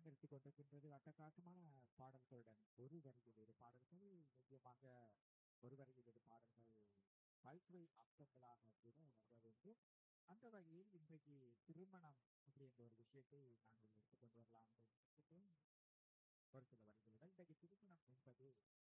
அரங்கேற்றிக் கொண்டிருக்கின்றது அட்டகாசமான பாடல்களுடன் ஒரு வரியில் இரு பாடல்கள் நிச்சயமாக ஒரு வரியில் இரு பாடல்கள் பல்சுவை அம்சங்களாக கூட வர வேண்டும் அந்த வகையில் இன்றைக்கு திருமணம் அப்படின்ற ஒரு விஷயத்தை நாங்கள் எடுத்துக்கொண்டு வரலாம் என்று நினைக்கிறேன். ஒரு சில வரிகளுடன் இன்றைக்கு திருமணம் என்பது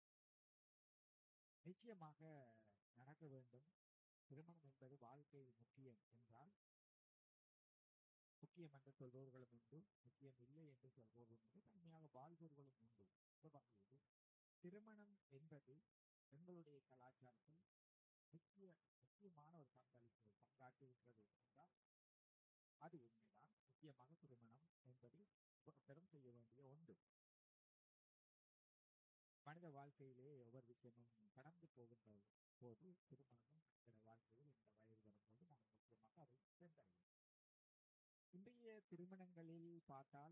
நிச்சயமாக நடக்க வேண்டும் திருமணம் என்பது வாழ்க்கை முக்கியம் என்றால் முக்கியம் என்று சொல்பவர்களும் உண்டு முக்கியம் இல்லை என்று சொல்பவர்களும் உண்டு தனிமையாக வாழ்பவர்களும் உண்டு இந்த வகையில் திருமணம் என்பது எங்களுடைய கலாச்சாரத்தில் முக்கிய முக்கியமான ஒரு பங்களிப்பு பங்காற்றுகின்றது என்றால் அது உண்மைதான் முக்கியமாக திருமணம் என்பது பெரும் செய்ய வேண்டிய ஒன்று மனித வாழ்க்கையிலே ஒவ்வொரு விஷயமும் கடந்து போகின்ற போது திருமணமும் மனித வாழ்க்கையில் இந்த வயது வரும்போது நாம் முக்கியமாக அதை சென்றடையும் இன்றைய திருமணங்களில் பார்த்தால்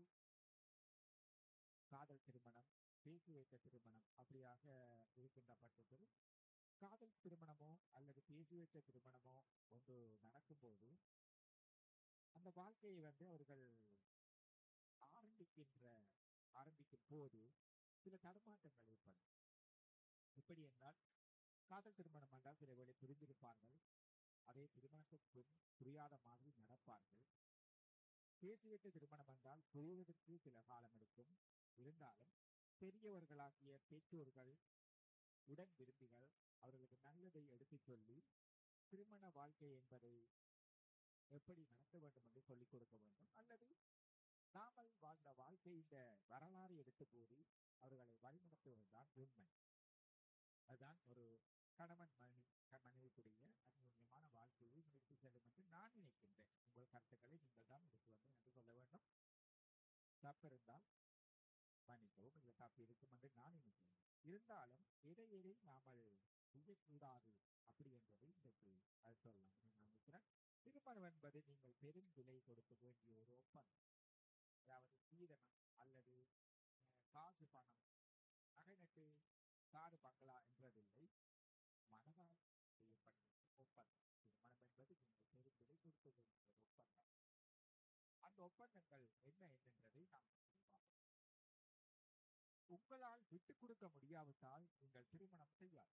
காதல் திருமணம் பேசி வைத்த திருமணம் அப்படியாக இருக்கின்ற பட்சத்தில் காதல் திருமணமோ அல்லது பேசி வைத்த திருமணமோ ஒன்று நடக்கும்போது அந்த வாழ்க்கையை வந்து அவர்கள் ஆரம்பிக்கின்ற ஆரம்பிக்கும் போது சில தடுமாற்றங்கள் ஏற்படும் எப்படி என்றால் காதல் திருமணம் என்றால் சில வேளை புரிந்திருப்பார்கள் அதே திருமணத்துக்கு பின் புரியாத மாதிரி நடப்பார்கள் பேசி வைத்த திருமணம் என்றால் புரிவதற்கு சில காலம் எடுக்கும் இருந்தாலும் பெரியவர்களாகிய பெற்றோர்கள் உடன் விரும்பிகள் அவர்களுக்கு நல்லதை எடுத்துச் சொல்லி திருமண வாழ்க்கை என்பதை எப்படி நடத்த வேண்டும் என்று சொல்லிக் கொடுக்க வேண்டும் அல்லது நாமல் வாழ்ந்த வாழ்க்கை இந்த வரலாறு எடுத்து கூறி அவர்களை வழிநடத்துவதுதான் உண்மை அதுதான் ஒரு கணவன் மனைவி மனைவிக்குரிய அந்யோன்யமான வாழ்க்கையை நிறுத்தி செல்லும் என்று நான் நினைக்கின்றேன் உங்கள் கருத்துக்களை நீங்கள் தான் எடுத்து வந்து என்று சொல்ல வேண்டும் தப்பிருந்தால் மன்னிக்கவும் இல்லை தப்பு இருக்கும் என்று நான் நினைக்கிறேன் இருந்தாலும் எதை எதை நாமல் செய்யக்கூடாது அப்படி என்பதை இன்றைக்கு அது சொல்லலாம் நான் நினைக்கிறேன் திருமணம் என்பது நீங்கள் பெரும் விலை கொடுக்க வேண்டிய ஒரு ஒப்பந்தம் அதாவது சீதனம் அல்லது காசு பணம் நகை நட்டு காடு பங்களா என்றதில்லை மனதால் செய்யப்படுகின்ற ஒப்பந்தம் திருமணம் என்பது நீங்கள் பெரும் விலை கொடுக்க வேண்டிய ஒரு ஒப்பந்தம் அந்த ஒப்பந்தங்கள் என்ன என்னன்றதை நாம் பார்ப்போம் உங்களால் விட்டுக் கொடுக்க முடியாவிட்டால் நீங்கள் திருமணம் செய்யாது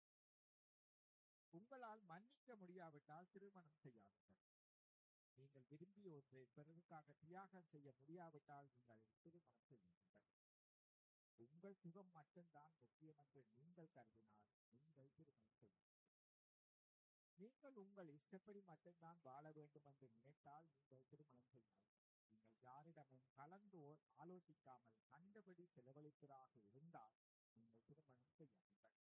உங்களால் மன்னிக்க முடியாவிட்டால் திருமணம் செய்யாதீர்கள் நீங்கள் விரும்பிய ஒன்றை பிறருக்காக தியாகம் செய்ய முடியாவிட்டால் நீங்கள் திருமணம் செய்யுங்கள் உங்கள் சுகம் மட்டும்தான் முக்கியம் என்று நீங்கள் கருதினால் நீங்கள் திருமணம் செய்யுங்கள் நீங்கள் உங்கள் இஷ்டப்படி மட்டும்தான் வாழ வேண்டும் என்று நினைத்தால் நீங்கள் திருமணம் செய்யுங்கள் நீங்கள் யாரிடமும் கலந்து ஆலோசிக்காமல் கண்டபடி செலவழிப்பதாக இருந்தால் நீங்கள் திருமணம் செய்யாதீர்கள்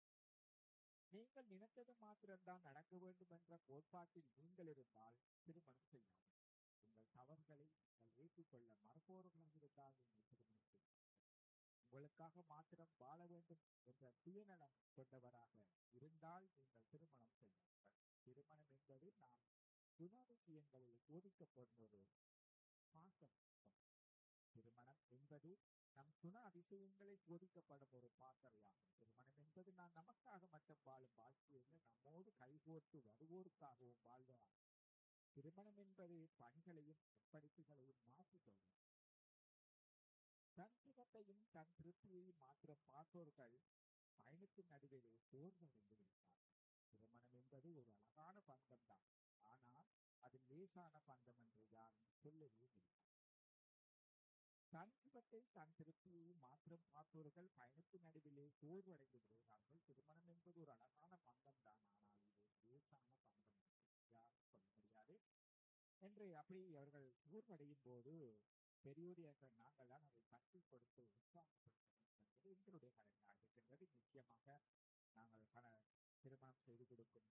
நீங்கள் நினைத்தது மாத்திரம்தான் நடக்க வேண்டும் என்ற கோட்பாட்டில் நீங்கள் இருந்தால் திருமணம் செய்யாது உங்கள் தவறுகளை நீங்கள் ஏற்றுக்கொள்ள மறுப்பவர்களாக இருந்தால் நீங்கள் திருமணம் செய்யாது உங்களுக்காக மாத்திரம் வாழ வேண்டும் என்ற சுயநலம் கொண்டவராக இருந்தால் நீங்கள் திருமணம் செய்யுங்கள் திருமணம் என்பது நாம் குணாதிசயங்களில் போதிக்கப்படும் ஒரு பாசம் திருமணம் என்பது நம் குண அதிசயங்களை போதிக்கப்படும் ஒரு பாசறையாகும் திருமணம் என்பது நான் நமக்காக மட்டும் வாழும் வாழ்க்கையில் நம்மோடு கைகோர்த்து வருவோருக்காகவும் வாழ்வார் திருமணம் என்பது பணிகளையும் படிப்புகளையும் மாற்றிக்கொள்ளும் தன் சுகத்தையும் தன் திருப்தியையும் மாத்திரம் பார்ப்பவர்கள் பயணத்தின் நடுவிலே சோர்வடைந்து விடுவார்கள் திருமணம் என்பது ஒரு அழகான பந்தம் தான் ஆனால் அது லேசான பந்தம் என்று யாரும் சொல்லவே இல்லை தன் சுகத்தை தன் திருப்தியை மாற்றம் பார்ப்பவர்கள் பயணத்தின் நடுவிலே சோர்வடைந்து விடுகிறார்கள் திருமணம் என்பது ஒரு அழகான பந்தம் தான் ஆனால் இது லேசான பந்தம் யாரும் சொல்ல முடியாது என்று அப்படி அவர்கள் சோர்வடையும் போது பெரியோரியாக நாங்கள் தான் அதை தட்டி கொடுத்து உற்சாகப்படுத்தணும் என்பது எங்களுடைய கடமையாக இருக்கின்றது நிச்சயமாக நாங்கள் பல திருமணம் செய்து கொடுக்கும்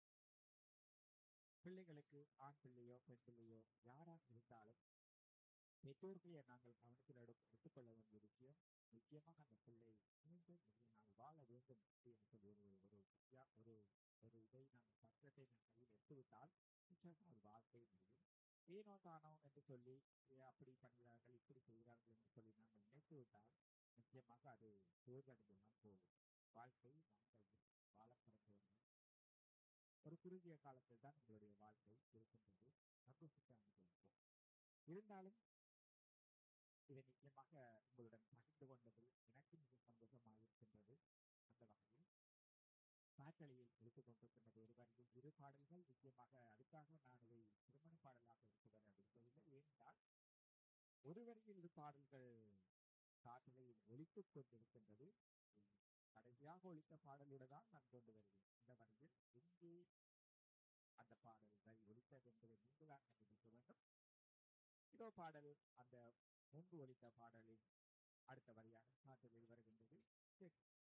பிள்ளைகளுக்கு ஆண் பிள்ளையோ பெண் பிள்ளையோ யாராக இருந்தாலும் பெற்றோர்களை நாங்கள் கவனத்தில் எடுத்து எடுத்துக்கொள்ள வேண்டிய விஷயம் நிச்சயமாக அந்த பிள்ளை மீண்டும் நாங்கள் வாழ வேண்டும் என்று சொல்லி ஒரு ஒரு ஒரு ஒரு இதை நாங்கள் பத்திரத்தை நம் கையில் எடுத்துவிட்டால் நிச்சயமாக ஒரு வாழ்க்கை முடியும் ஏனோ தானோ என்று சொல்லி அப்படி பண்ணுகிறார்கள் இப்படி செய்கிறார்கள் என்று சொல்லி நாங்கள் நினைத்து விட்டால் நிச்சயமாக அது சோர்வடைந்துதான் போகும் வாழ்க்கை நாங்கள் வாழப்பட வேண்டும் ஒரு குறுகிய காலத்தில் தான் உங்களுடைய வாழ்க்கை இருக்கின்றது சந்தோஷத்தை அனுபவிப்போம் இருந்தாலும் இதை நிச்சயமாக உங்களுடன் பகிர்ந்து கொண்டது எனக்கு மிக சந்தோஷமாக இருக்கின்றது அந்த வகையில் பாட்டளியில் எடுத்துக் கொண்டிருக்கின்றது ஒரு வரியில் இரு பாடல்கள் நிச்சயமாக அதுக்காக நான் இதை திருமண பாடலாக எடுத்துவர விரும்பவில்லை ஏனென்றால் ஒரு வரியில் இரு பாடல்கள் காற்றலையில் ஒலித்துக் கொண்டிருக்கின்றது கடைசியாக ஒலித்த பாடலோடு தான் நான் கொண்டு வருவேன் இந்த வரியில் எங்கே அந்த பாடல்கள் ஒலித்தது என்பதை நீங்கள் தான் கண்டுபிடிக்க வேண்டும் இதோ பாடல் அந்த முன்பு ஒலித்த பாடலின் அடுத்த வரியாக காற்றலில் வருகின்றது சரி